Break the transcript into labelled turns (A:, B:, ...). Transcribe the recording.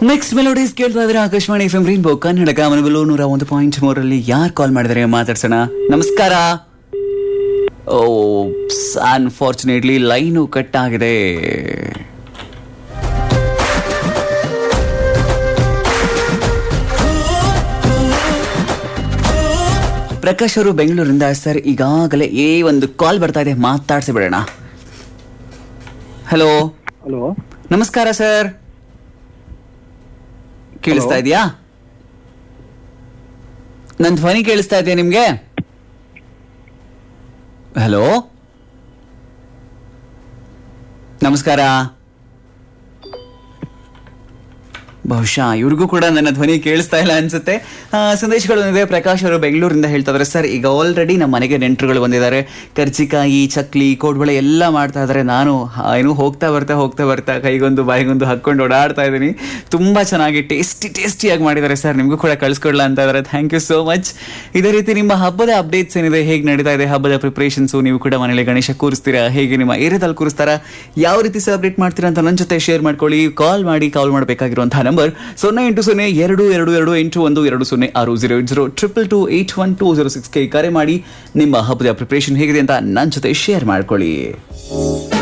A: next melodies ಕೇಳ್ತಾ ಇದ್ರೆ Akashvani F M rainbow Kannada ಗಮನಗಳು ನೂರ ಒಂದು ಪಾಯಿಂಟ್ ಮೂರಲ್ಲಿ ಯಾರು ಕಾಲ್ ಮಾಡಿದರೆ ಮಾತಾಡ್ಸೋಣ ನಮಸ್ಕಾರ ಓ ಅನ್ಫಾರ್ಚುನೇಟ್ಲಿ ಲೈನು ಕಟ್ ಆಗಿದೆ ಪ್ರಕಾಶ್ ಅವರು ಬೆಂಗಳೂರಿಂದ ಸರ್ ಈಗಾಗಲೇ ಏ ಒಂದು ಕಾಲ್ ಬರ್ತಾ ಇದೆ ಮಾತಾಡ್ಸಿ ಬಿಡೋಣ ಹಲೋ
B: ಹಲೋ
A: ನಮಸ್ಕಾರ ಸರ್ ಕೇಳಿಸ್ತಾ ಇದೆಯಾ ನನ್ನ ಧ್ವನಿ ಕೇಳಿಸ್ತಾ ಇದೆಯಾ ನಿಮ್ಗೆ ಹಲೋ ನಮಸ್ಕಾರ ಬಹುಶಃ ಇವ್ರಿಗೂ ಕೂಡ ನನ್ನ ಧ್ವನಿ ಕೇಳಿಸ್ತಾ ಇಲ್ಲ ಅನ್ಸುತ್ತೆ ಆ, ಸಂದೇಶಗಳು ಇದೆ ಪ್ರಕಾಶ್ ಅವರು ಬೆಂಗಳೂರಿಂದ ಹೇಳ್ತಾ ಇದಾರೆ ಸರ್ ಈಗ ಆಲ್ರೆಡಿ ನಮ್ಮ ಮನೆಗೆ ನೆಂಟರುಗಳು ಬಂದಿದ್ದಾರೆ ಕರ್ಜಿಕಾಯಿ ಚಕ್ಲಿ ಕೋಡ್ಬಳೆ ಎಲ್ಲ ಮಾಡ್ತಾ ಇದ್ದಾರೆ ನಾನು ಆ, ಏನು ಹೋಗ್ತಾ ಬರ್ತಾ ಹೋಗ್ತಾ ಬರ್ತಾ ಕೈಗೊಂದು ಬಾಯಿಗೊಂದು ಹಾಕೊಂಡು ಓಡಾಡ್ತಾ ಇದ್ದೀನಿ ತುಂಬಾ ಚೆನ್ನಾಗಿ ಟೇಸ್ಟಿ ಟೇಸ್ಟಿಯಾಗಿ ಮಾಡಿದ್ದಾರೆ ಸರ್ ನಿಮಗೂ ಕೂಡ ಕಳಿಸ್ಕೊಡ್ಲಾ ಅಂತ ಇದ್ದಾರೆ ಥ್ಯಾಂಕ್ ಯು ಸೋ ಮಚ್ ಇದೇ ರೀತಿ ನಿಮ್ಮ ಹಬ್ಬದ ಅಪ್ಡೇಟ್ಸ್ ಏನಿದೆ ಹೇಗೆ ನಡೀತಾ ಇದೆ ಹಬ್ಬದ ಪ್ರಿಪರೇಷನ್ಸು ನೀವು ಕೂಡ ಮನೇಲಿ ಗಣೇಶ ಕೂರಿಸ್ತೀರಾ ಹೇಗೆ ನಿಮ್ಮ ಏರಿಯಾದಲ್ಲಿ ಕೂರಿಸ್ತಾರಾ ಯಾವ ರೀತಿ ಸೆಲೆಬ್ರೇಟ್ ಮಾಡ್ತೀರಾ ಅಂತ ನನ್ನ ಜೊತೆ ಶೇರ್ ಮಾಡ್ಕೊಳ್ಳಿ ಕಾಲ್ ಮಾಡಿ ಕಾಲ್ ಮಾಡಬೇಕಾಗಿರುವಂತಹ ನಂಬರ್ ಸೊನ್ನೆ ಎಂಟು ಸೊನ್ನೆ ಎರಡು ಎರಡು ಎರಡು ಎಂಟು ಒಂದು ಎರಡು ಸೊನ್ನೆ ಆರು zero eight zero triple two eight one two zero ಸಿಕ್ಸ್ಗೆ ಕರೆ ಮಾಡಿ ನಿಮ್ಮ ಹಬ್ಬದ ಪ್ರಿಪರೇಷನ್ ಹೇಗಿದೆ ಅಂತ ನನ್ನ ಜೊತೆ ಶೇರ್ ಮಾಡ್ಕೊಳ್ಳಿ